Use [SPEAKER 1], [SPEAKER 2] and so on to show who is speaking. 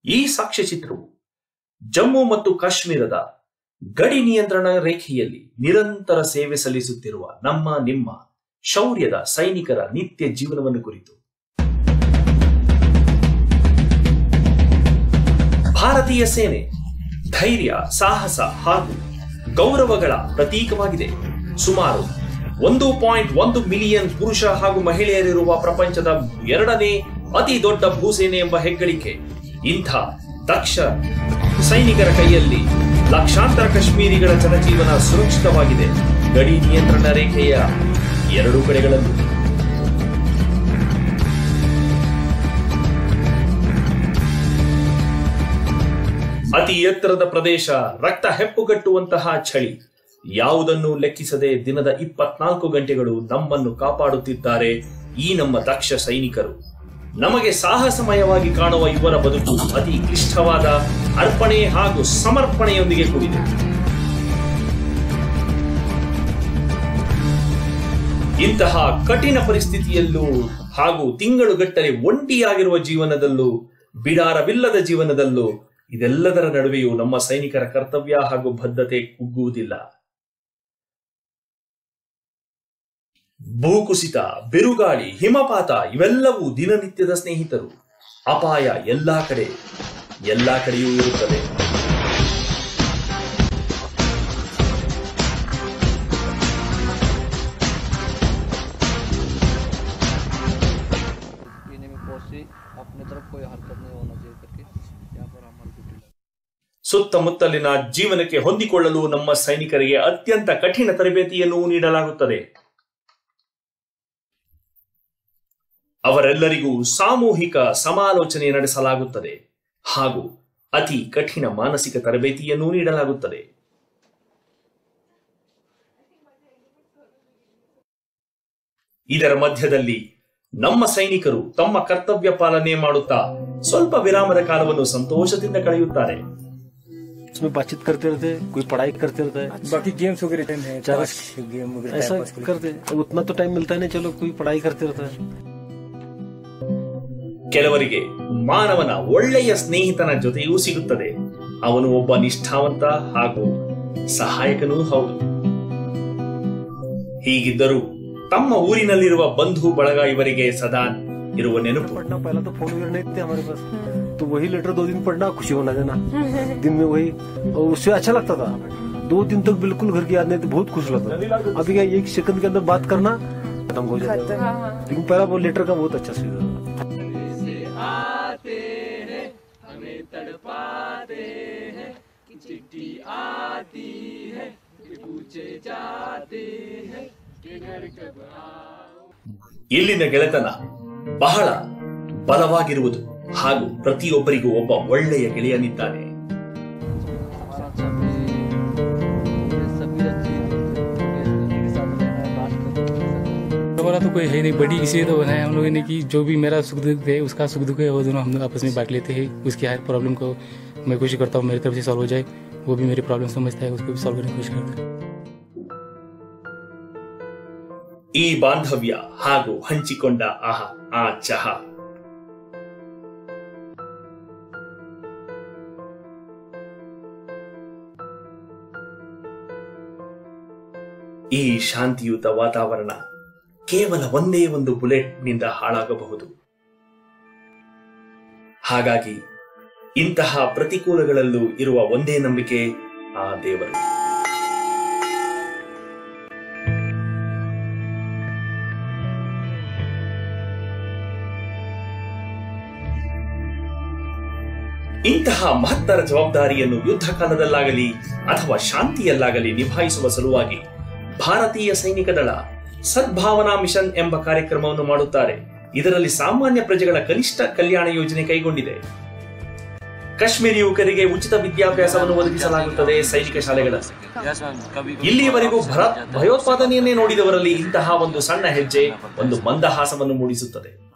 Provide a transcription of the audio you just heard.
[SPEAKER 1] ಈ ಸಾಕ್ಷ್ಯಚಿತ್ರವು ಜಮ್ಮು ಮತ್ತು ಕಾಶ್ಮೀರದ ಗಡಿ ನಿಯಂತ್ರಣ ರೇಖೆಯಲ್ಲಿ ನಿರಂತರ ಸೇವೆ ಸಲ್ಲಿಸುತ್ತಿರುವ ನಮ್ಮ ನಿಮ್ಮ ಶೌರ್ಯದ ಸೈನಿಕರ ನಿತ್ಯ ಜೀವನವನ್ನು ಕುರಿತು ಭಾರತೀಯ ಸೇನೆ ಧೈರ್ಯ ಸಾಹಸ ಹಾಗೂ ಗೌರವಗಳ ಪ್ರತೀಕವಾಗಿದೆ ಸುಮಾರು ಒಂದು ಪಾಯಿಂಟ್ ಒಂದು ಮಿಲಿಯನ್ ಪುರುಷ ಹಾಗೂ ಮಹಿಳೆಯರಿರುವ ಪ್ರಪಂಚದ ಎರಡನೇ ಅತಿ ದೊಡ್ಡ ಭೂಸೇನೆ ಎಂಬ ಹೆಗ್ಗಳಿಕೆ ಇಂಥ ದಕ್ಷ ಸೈನಿಕರ ಕೈಯಲ್ಲಿ ಲಕ್ಷಾಂತರ ಕಾಶ್ಮೀರಿಗಳ ಜನಜೀವನ ಸುರಕ್ಷಿತವಾಗಿದೆ ಗಡಿ ನಿಯಂತ್ರಣ ರೇಖೆಯ ಎರಡೂ ಕಡೆಗಳಲ್ಲೂ ಅತಿ ಎತ್ತರದ ಪ್ರದೇಶ ರಕ್ತ ಹೆಪ್ಪುಗಟ್ಟುವಂತಹ ಚಳಿ ಯಾವುದನ್ನು ಲೆಕ್ಕಿಸದೆ ದಿನದ ಇಪ್ಪತ್ನಾಲ್ಕು ಗಂಟೆಗಳು ನಮ್ಮನ್ನು ಕಾಪಾಡುತ್ತಿದ್ದಾರೆ ಈ ನಮ್ಮ ದಕ್ಷ ಸೈನಿಕರು ನಮಗೆ ಸಾಹಸಮಯವಾಗಿ ಕಾಣುವ ಇವರ ಬದುಕು ಅತಿ ಕ್ಲಿಷ್ಟವಾದ ಅರ್ಪಣೆ ಹಾಗೂ ಸಮರ್ಪಣೆಯೊಂದಿಗೆ ಕೂಡಿದೆ ಇಂತಹ ಕಠಿಣ ಪರಿಸ್ಥಿತಿಯಲ್ಲೂ ಹಾಗೂ ತಿಂಗಳುಗಟ್ಟಲೆ ಒಂಟಿಯಾಗಿರುವ ಜೀವನದಲ್ಲೂ ಬಿಡಾರವಿಲ್ಲದ ಜೀವನದಲ್ಲೂ ಇದೆಲ್ಲದರ ನಡುವೆಯೂ ನಮ್ಮ ಸೈನಿಕರ ಕರ್ತವ್ಯ ಹಾಗೂ ಬದ್ಧತೆ ಕುಗ್ಗುವುದಿಲ್ಲ ಭೂಕುಸಿತ ಬಿರುಗಾಳಿ ಹಿಮಪಾತ ಇವೆಲ್ಲವೂ ದಿನನಿತ್ಯದ ಸ್ನೇಹಿತರು ಅಪಾಯ ಎಲ್ಲಾ ಕಡೆ ಎಲ್ಲಾ ಕಡೆಯೂ ಇರುತ್ತದೆ
[SPEAKER 2] एनिमी फोर्स से अपने तरफ कोई हरकत नहीं होना चाहिए करके यहाँ पर हमारी ड्यूटी लगी
[SPEAKER 1] ಸುತ್ತಮುತ್ತಲಿನ ಜೀವನಕ್ಕೆ ಹೊಂದಿಕೊಳ್ಳಲು ನಮ್ಮ ಸೈನಿಕರಿಗೆ ಅತ್ಯಂತ ಕಠಿಣ ತರಬೇತಿಯನ್ನು ನೀಡಲಾಗುತ್ತದೆ ಅವರೆಲ್ಲರಿಗೂ ಸಾಮೂಹಿಕ ಸಮಾಲೋಚನೆ ನಡೆಸಲಾಗುತ್ತದೆ ಹಾಗೂ ಅತಿ ಕಠಿಣ ಮಾನಸಿಕ ತರಬೇತಿಯನ್ನು ನೀಡಲಾಗುತ್ತದೆ ಇದರ ಮಧ್ಯದಲ್ಲಿ ನಮ್ಮ ಸೈನಿಕರು ತಮ್ಮ ಕರ್ತವ್ಯ ಪಾಲನೆ ಮಾಡುತ್ತಾ ಸ್ವಲ್ಪ ವಿರಾಮದ ಕಾಲವನ್ನು ಸಂತೋಷದಿಂದ ಕಳೆಯುತ್ತಾರೆ
[SPEAKER 3] उसमें बातचीत करते रहते कोई पढ़ाई करते रहता है
[SPEAKER 4] बाकी गेम्स वगैरह टाइम है
[SPEAKER 3] चार
[SPEAKER 4] ताश, गेम वगैरह
[SPEAKER 3] ऐसा
[SPEAKER 4] टाइम पास के लिए।
[SPEAKER 3] करते उतना तो टाइम मिलता है नहीं चलो कोई पढ़ाई करते रहता है
[SPEAKER 1] ಕೆಲವರಿಗೆ ಮಾನವನ ಒಳ್ಳೆಯ ಸ್ನೇಹಿತನ ಜೊತೆಯೂ ಸಿಗುತ್ತದೆ ಅವನು ಒಬ್ಬ ನಿಷ್ಠಾವಂತ ಹಾಗೂ ಸಹಾಯಕನೂ ಹೌದು ಹೀಗಿದ್ದರೂ ತಮ್ಮ ಊರಿನಲ್ಲಿರುವ ಬಂಧು ಬಳಗ ಇವರಿಗೆ ಸದಾ ಇರುವ ನೆನಪು
[SPEAKER 3] पढ़ना पहला तो फोन वगैरह नहीं थे हमारे पास तो वही लेटर दो दिन पढ़ना खुशी होना देना दिन में वही और उससे अच्छा लगता था दो दिन तक बिल्कुल घर की याद नहीं थी बहुत खुश लगता था अभी क्या एक सेकंड के अंदर बात करना खत्म हो जाता है लेकिन पहला वो लेटर का बहुत अच्छा सुविधा था
[SPEAKER 1] ಇಲ್ಲಿನ ಗೆಳೆತನ ಬಹಳ ಬಲವಾಗಿರುವುದು ಹಾಗೂ ಪ್ರತಿಯೊಬ್ಬರಿಗೂ ಒಬ್ಬ ಒಳ್ಳೆಯ ಗೆಳೆಯನಿದ್ದಾನೆ
[SPEAKER 2] हमारा सभी ये सभी अच्छी फैमिली के साथ रहना है राष्ट्र
[SPEAKER 4] हमारा तो कोई है नहीं बड़ी इसी तो है हम लोगों ने कि जो भी मेरा सुख दुख है उसका सुख दुख है वो दोनों हम लोग आपस में बांट लेते हैं उसकी हर प्रॉब्लम को मैं कोशिश करता हूँ मेरी तरफ से सॉल्व हो जाए वो भी मेरी प्रॉब्लम समझता है उसको भी सॉल्व करने की कोशिश करता है
[SPEAKER 1] ಈ ಬಾಂಧವ್ಯ ಹಾಗೂ ಹಂಚಿಕೊಂಡ ಆಹ ಆ ಚಹಾ ಈ ಶಾಂತಿಯುತ ವಾತಾವರಣ ಕೇವಲ ಒಂದೇ ಒಂದು ಬುಲೆಟ್ನಿಂದ ಹಾಳಾಗಬಹುದು ಹಾಗಾಗಿ ಇಂತಹ ಪ್ರತಿಕೂಲಗಳಲ್ಲೂ ಇರುವ ಒಂದೇ ನಂಬಿಕೆ ಆ ದೇವರು ಇಂತಹ ಮಹತ್ತರ ಜವಾಬ್ದಾರಿಯನ್ನು ಯುದ್ಧ ಕಾಲದಲ್ಲಾಗಲಿ ಅಥವಾ ಶಾಂತಿಯಲ್ಲಾಗಲಿ ನಿಭಾಯಿಸುವ ಸಲುವಾಗಿ ಭಾರತೀಯ ಸೈನಿಕ ದಳ ಸದ್ಭಾವನಾ ಮಿಷನ್ ಎಂಬ ಕಾರ್ಯಕ್ರಮವನ್ನು ಮಾಡುತ್ತಾರೆ ಇದರಲ್ಲಿ ಸಾಮಾನ್ಯ ಪ್ರಜೆಗಳ ಕನಿಷ್ಠ ಕಲ್ಯಾಣ ಯೋಜನೆ ಕೈಗೊಂಡಿದೆ ಕಾಶ್ಮೀರಿ ಯುವಕರಿಗೆ ಉಚಿತ ವಿದ್ಯಾಭ್ಯಾಸವನ್ನು ಒದಗಿಸಲಾಗುತ್ತದೆ ಸೈನಿಕ ಶಾಲೆಗಳಲ್ಲಿ ಇಲ್ಲಿಯವರೆಗೂ ಭರ ಭಯೋತ್ಪಾದನೆಯನ್ನೇ ನೋಡಿದವರಲ್ಲಿ ಇಂತಹ ಒಂದು ಸಣ್ಣ ಹೆಜ್ಜೆ ಒಂದು ಮಂದಹಾಸವನ್ನು ಮೂಡಿಸುತ್ತದೆ